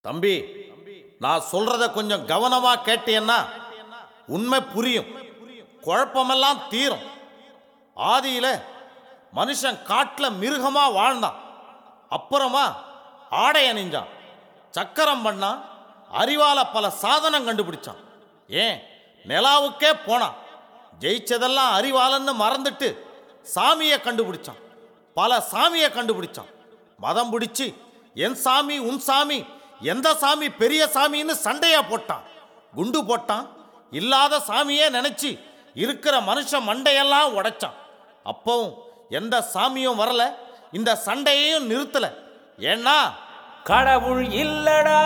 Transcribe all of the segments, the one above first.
தம்பி நான் சொல்றத கொஞ்சம் கவனமா கேட்டீன்னா உண்மை புரியும் குழப்பமெல்லாம் தீரும் ஆதியில மனுஷன் காட்டில் மிருகமா வாழ்ந்தான் அப்புறமா ஆடை அணிஞ்சான் சக்கரம் பண்ணான் அறிவால பல சாதனம் கண்டுபிடிச்சான் ஏன் நிலாவுக்கே போனான் ஜெயிச்சதெல்லாம் அறிவாலன்னு மறந்துட்டு சாமியை கண்டுபிடிச்சான் பல சாமியை கண்டுபிடிச்சான் மதம் பிடிச்சு என் சாமி உன் சாமி எந்த சாமி பெரிய சாமின்னு சண்டையா போட்டான் குண்டு போட்டான் இல்லாத சாமியே நினைச்சு இருக்கிற மனுஷன் மண்டையெல்லாம் உடைச்சான் அப்பவும் எந்த சாமியும் வரல இந்த சண்டையையும் நிறுத்தல ஏன்னா கடவுள் இல்லடா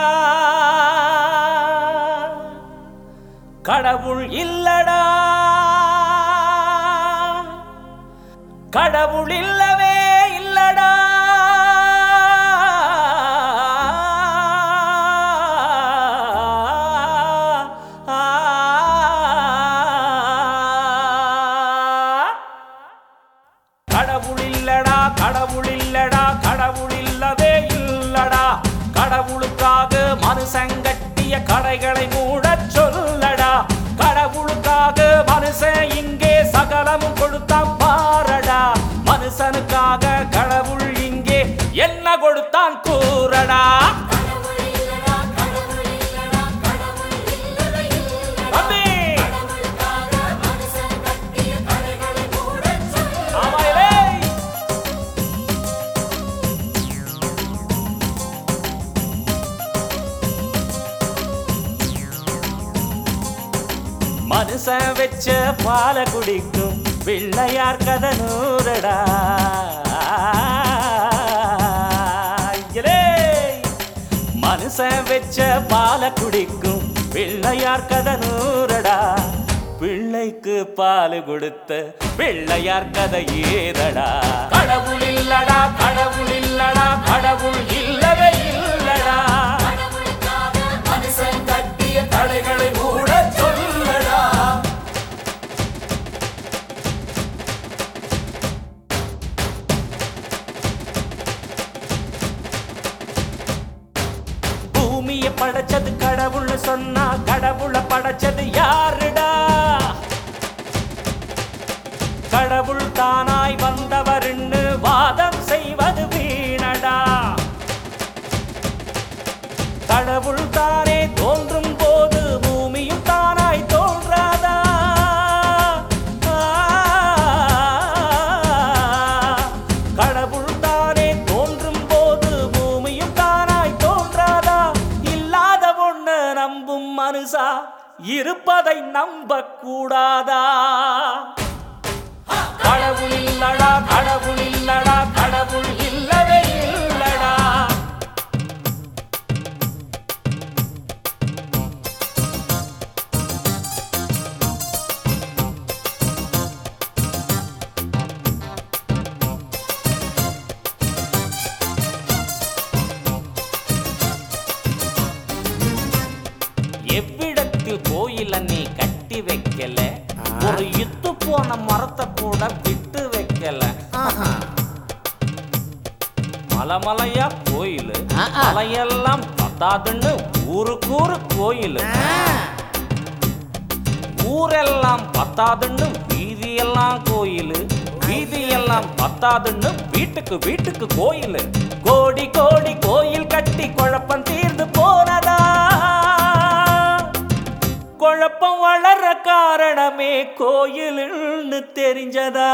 கடவுள் இல்லடா கடவுள் இல்லவே இல்லடா கடவுள் இல்லடா கடவுள் இல்லடா கடவுள் இல்லவே இல்லடா கடவுளுக்காக மனுஷன் கட்டிய கடைகளை மூடச் சொல்லடா கடவுளுக்காக மனுஷன் இங்கே சகலமும் கொடுத்தான் பாரடா மனுஷனுக்காக கடவுள் இங்கே என்ன கொடுத்தான் கூறடா கடவுள் இல்லடா கடவுள் இல்லடா கடவுள் இல்லவே இல்லடா தம்பி கடவுளுக்காக மனுஷன் கட்டிய கடைகளை மூடச் சொல்லு ஆமாயிலே மனுஷன் வச்ச பால குடிக்கும் பிள்ளையார் கதை நூறடா ஐயலே! மனுஷன் வச்ச பால குடிக்கும் பிள்ளையார் கதை நூறடா பிள்ளைக்கு பால் கொடுத்த பிள்ளையார் கதை ஏதடா கடவுள் இல்லடா கடவுள் இல்லடா கடவுள் இல்லவே இல்லடா கடவுளுக்காக மனுஷன் கட்டிய கடைகளை மூட சொல்லடா பூமிய படைச்சது கடவுள்னு சொன்னா கடவுள படைச்சது யாருடா கடவுள் தானாய் வந்தவர்னு வாதம் செய்வது வீணடா கடவுள் தானே தோன்றும் போது பூமியும் தானாய் தோன்றாதா கடவுள் தானே தோன்றும் போது பூமியும் தானாய் தோன்றாதா இல்லாத ஒண்ணு நம்பும் மனுஷா இருப்பதை நம்ப கூடாதா கடவுள் இல்லடா கடவுள் இல்லடா கடவுள் இல்லவே இல்லடா எவ்விடத்தில் கோயில நீ கட்டி வைக்கல ஒரு இத்து போன மரத்தை கூட விட்டு வைக்கல மலமலையா கோயில் மலையெல்லாம் பத்தாதுன்னு ஊருக்கு ஊரு கோயில் ஊரெல்லாம் பத்தாதுன்னு வீதியெல்லாம் கோயில் வீதியெல்லாம் பத்தாதுன்னு வீட்டுக்கு வீட்டுக்கு கோயில் கோடி கோடி கோயில் கட்டி குழப்பம் தீர்ந்து போனதா குழப்பம் வளர காரணமே கோயில்னு தெரிஞ்சதா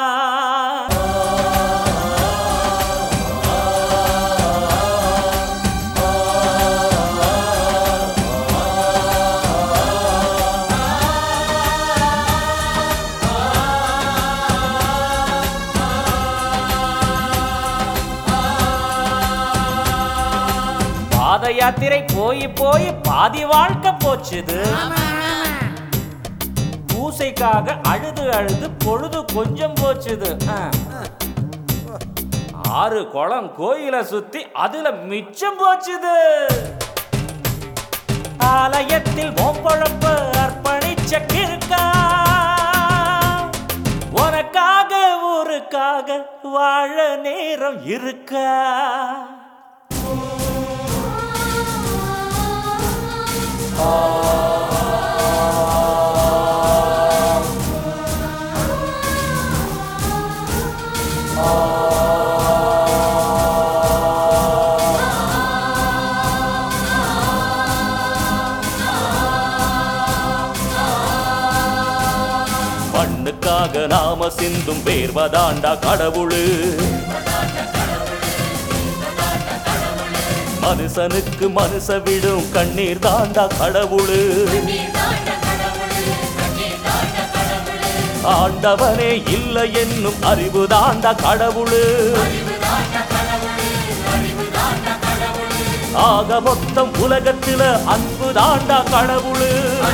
பாத யாத்திரை போய் போய் பாதி வாழ்க்கை போச்சுது பூசைக்காக அழுது அழுது பொழுது கொஞ்சம் போச்சுது ஆ. ஆறு குளம் கோயில சுத்தி அதுல மிச்சம் போச்சுது ஆலயத்தில் ஓம்பழப்ப அர்ப்பணிச்ச கிருக்கா உனக்காக ஊருக்காக வாழ நேரம் இருக்கா ஆ மண்ணுக்காக நாம சிந்தும் பேர்வதாண்டா கடவுளு மனுஷனுக்கு மனுஷ விடும் கண்ணீர் தாண்டா கடவுளு ஆண்டவனே இல்லை என்னும் அறிவு தாண்டா கடவுளு ஆக மொத்தம் உலகத்தில அன்பு தாண்டா கடவுளு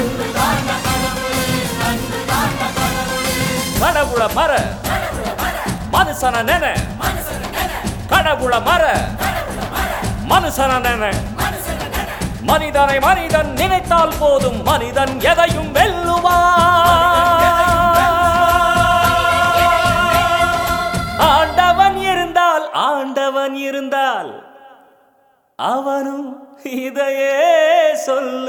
கடவுள மர மனுஷன நென கடவுள மர மனுஷன நென மனிதனை மனிதன் நினைத்தால் போதும் மனிதன் எதையும் வெல்லுவான் ஆண்டவன் இருந்தால் ஆண்டவன் இருந்தால் அவனும் இதையே சொல்ல